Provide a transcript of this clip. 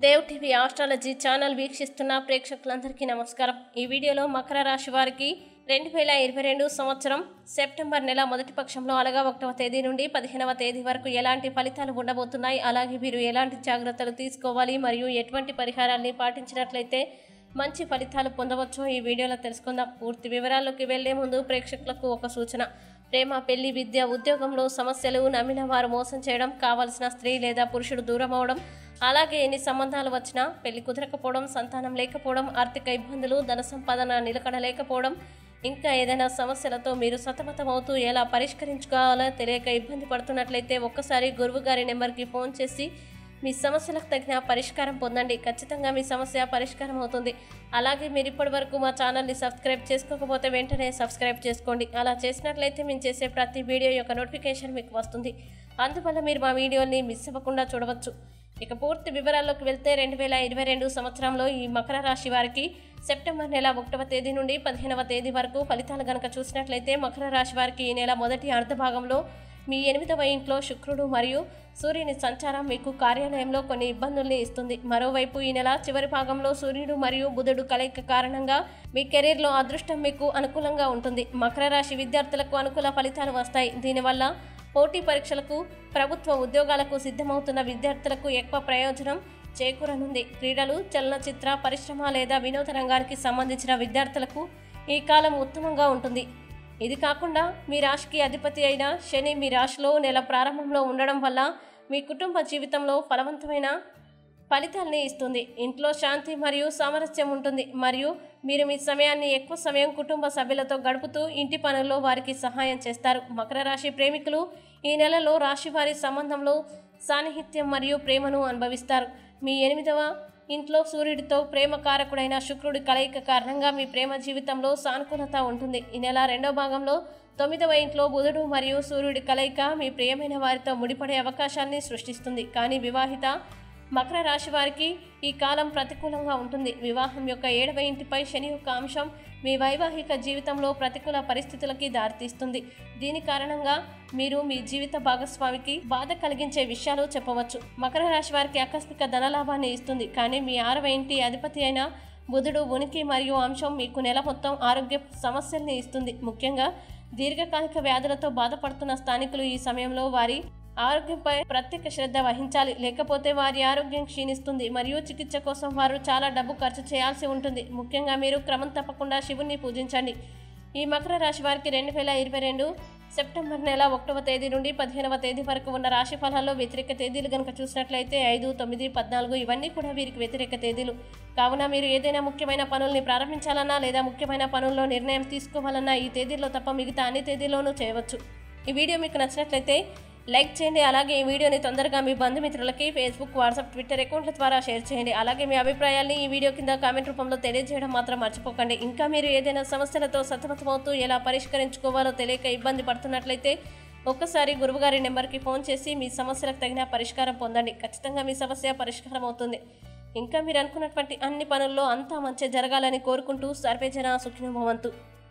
Dev TV astrology channel వీక్షిస్తున్న ప్రేక్షకులందరికీ నమస్కారం ఈ వీడియోలో మకర రాశి వారికి రెండు వేల ఇరవై రెండు సంవత్సరం సెప్టెంబర్ నెల మొదటి పక్షంలో అనగా ఒకటవ తేదీ నుండి పదిహేనవ తేదీ వరకు ఎలాంటి ఫలితాలు ఉండబోతున్నాయి అలాగే మీరు ఎలాంటి జాగ్రత్తలు తీసుకోవాలి మరియు ఎటువంటి పరిహారాల్ని పాటించినట్లయితే మంచి ఫలితాలు పొందవచ్చో ఈ వీడియోలో తెలుసుకుందాం పూర్తి వివరాల్లోకి వెళ్లే ముందు ప్రేక్షకులకు ఒక సూచన ప్రేమ పెళ్లి విద్య ఉద్యోగంలో సమస్యలు నమ్మిన వారు మోసం చేయడం కావలసిన స్త్రీ లేదా పురుషుడు దూరం అవడం అలాగే ఎన్ని సంబంధాలు వచ్చినా పెళ్లి కుదరకపోవడం సంతానం లేకపోవడం ఆర్థిక ఇబ్బందులు ధన సంపాదన నిలకడ లేకపోవడం ఇంకా ఏదైనా సమస్యలతో మీరు సతమతమవుతూ ఎలా పరిష్కరించుకోవాలో తెలియక ఇబ్బంది పడుతున్నట్లయితే ఒక్కసారి గురువు గారి నెంబర్కి ఫోన్ చేసి మీ సమస్యలకు తగిన పరిష్కారం పొందండి ఖచ్చితంగా మీ సమస్య పరిష్కారం అవుతుంది అలాగే మీరు ఇప్పటి వరకు మా ఛానల్ని సబ్స్క్రైబ్ చేసుకోకపోతే వెంటనే సబ్స్క్రైబ్ చేసుకోండి అలా చేసినట్లయితే మేము చేసే ప్రతి వీడియో యొక్క నోటిఫికేషన్ మీకు వస్తుంది అందువల్ల మీరు మా వీడియోని మిస్ అవ్వకుండా చూడవచ్చు ఇక పూర్తి వివరాల్లోకి వెళ్తే రెండు వేల ఇరవై రెండు సంవత్సరంలో ఈ మకర రాశి వారికి సెప్టెంబర్ నెల ఒకటవ తేదీ నుండి పదిహేనవ తేదీ వరకు ఫలితాలు గనక చూసినట్లయితే మకర రాశి వారికి ఈ నెల మొదటి అర్ధభాగంలో మీ ఎనిమిదవ ఇంట్లో శుక్రుడు మరియు సూర్యుని సంచారం మీకు కార్యాలయంలో కొన్ని ఇబ్బందుల్ని ఇస్తుంది మరోవైపు ఈ నెల చివరి భాగంలో సూర్యుడు మరియు బుధుడు కలయిక కారణంగా మీ కెరీర్లో అదృష్టం మీకు అనుకూలంగా ఉంటుంది మకర రాశి విద్యార్థులకు అనుకూల ఫలితాలు వస్తాయి దీనివల్ల పోటీ పరీక్షలకు ప్రభుత్వ ఉద్యోగాలకు సిద్ధమవుతున్న విద్యార్థులకు ఎక్కువ ప్రయోజనం చేకూరనుంది క్రీడలు చలనచిత్ర పరిశ్రమ లేదా వినోద రంగానికి సంబంధించిన విద్యార్థులకు ఈ కాలం ఉత్తమంగా ఉంటుంది ఇది కాకుండా మీ రాశికి అధిపతి అయిన శని మీ రాశిలో నెల ప్రారంభంలో ఉండడం వల్ల మీ కుటుంబ జీవితంలో ఫలవంతమైన ఫలితాల్ని ఇస్తుంది ఇంట్లో శాంతి మరియు సామరస్యం ఉంటుంది మరియు మీరు మీ సమయాన్ని ఎక్కువ సమయం కుటుంబ సభ్యులతో గడుపుతూ ఇంటి పనుల్లో వారికి సహాయం చేస్తారు మకర రాశి ప్రేమికులు ఈ నెలలో రాశి వారి సంబంధంలో సాన్నిహిత్యం మరియు ప్రేమను అనుభవిస్తారు మీ ఎనిమిదవ ఇంట్లో సూర్యుడితో ప్రేమ కారకుడైన శుక్రుడి కలయిక కారణంగా మీ ప్రేమ జీవితంలో సానుకూలత ఉంటుంది ఈ నెల రెండో భాగంలో తొమ్మిదవ ఇంట్లో బుధుడు మరియు సూర్యుడి కలయిక మీ ప్రియమైన వారితో ముడిపడే అవకాశాన్ని సృష్టిస్తుంది కానీ వివాహిత మకర రాశి వారికి ఈ కాలం ప్రతికూలంగా ఉంటుంది వివాహం యొక్క ఏడవ ఇంటిపై శని యొక్క అంశం మీ వైవాహిక జీవితంలో ప్రతికూల పరిస్థితులకి దారితీస్తుంది దీని కారణంగా మీరు మీ జీవిత భాగస్వామికి బాధ కలిగించే విషయాలు చెప్పవచ్చు మకర రాశి వారికి ఆకస్మిక ధనలాభాన్ని ఇస్తుంది కానీ మీ ఆరవ ఇంటి అధిపతి అయిన బుధుడు ఉనికి మరియు అంశం మీకు నెల మొత్తం ఆరోగ్య సమస్యల్ని ఇస్తుంది ముఖ్యంగా దీర్ఘకాలిక వ్యాధులతో బాధపడుతున్న స్థానికులు ఈ సమయంలో వారి ఆరోగ్యంపై ప్రత్యేక శ్రద్ధ వహించాలి లేకపోతే వారి ఆరోగ్యం క్షీణిస్తుంది మరియు చికిత్స కోసం వారు చాలా డబ్బు ఖర్చు చేయాల్సి ఉంటుంది ముఖ్యంగా మీరు క్రమం తప్పకుండా శివుణ్ణి పూజించండి ఈ మకర రాశి వారికి రెండు వేల ఇరవై రెండు సెప్టెంబర్ నెల ఒకటవ తేదీ నుండి పదిహేనవ తేదీ వరకు ఉన్న రాశి ఫలాల్లో వ్యతిరేక తేదీలు కనుక చూసినట్లయితే ఐదు తొమ్మిది పద్నాలుగు ఇవన్నీ కూడా వీరికి వ్యతిరేక తేదీలు కావున మీరు ఏదైనా ముఖ్యమైన పనుల్ని ప్రారంభించాలన్నా లేదా ముఖ్యమైన పనుల్లో నిర్ణయం తీసుకోవాలన్నా ఈ తేదీల్లో తప్ప మిగతా అన్ని తేదీల్లోనూ చేయవచ్చు ఈ వీడియో మీకు నచ్చినట్లయితే లైక్ చేయండి అలాగే ఈ వీడియోని తొందరగా మీ బంధుమిత్రులకి ఫేస్బుక్ వాట్సాప్ ట్విట్టర్ అకౌంట్ల ద్వారా షేర్ చేయండి అలాగే మీ అభిప్రాయాల్ని ఈ వీడియో కింద కామెంట్ రూపంలో తెలియజేయడం మాత్రం మర్చిపోకండి ఇంకా మీరు ఏదైనా సమస్యలతో సతమతమవుతూ ఎలా పరిష్కరించుకోవాలో తెలియక ఇబ్బంది పడుతున్నట్లయితే ఒక్కసారి గురువుగారి నెంబర్కి ఫోన్ చేసి మీ సమస్యలకు తగిన పరిష్కారం పొందండి ఖచ్చితంగా మీ సమస్య పరిష్కారం అవుతుంది ఇంకా మీరు అనుకున్నటువంటి అన్ని పనుల్లో అంతా మంచి జరగాలని కోరుకుంటూ సర్వేజన సుఖినోభవంతు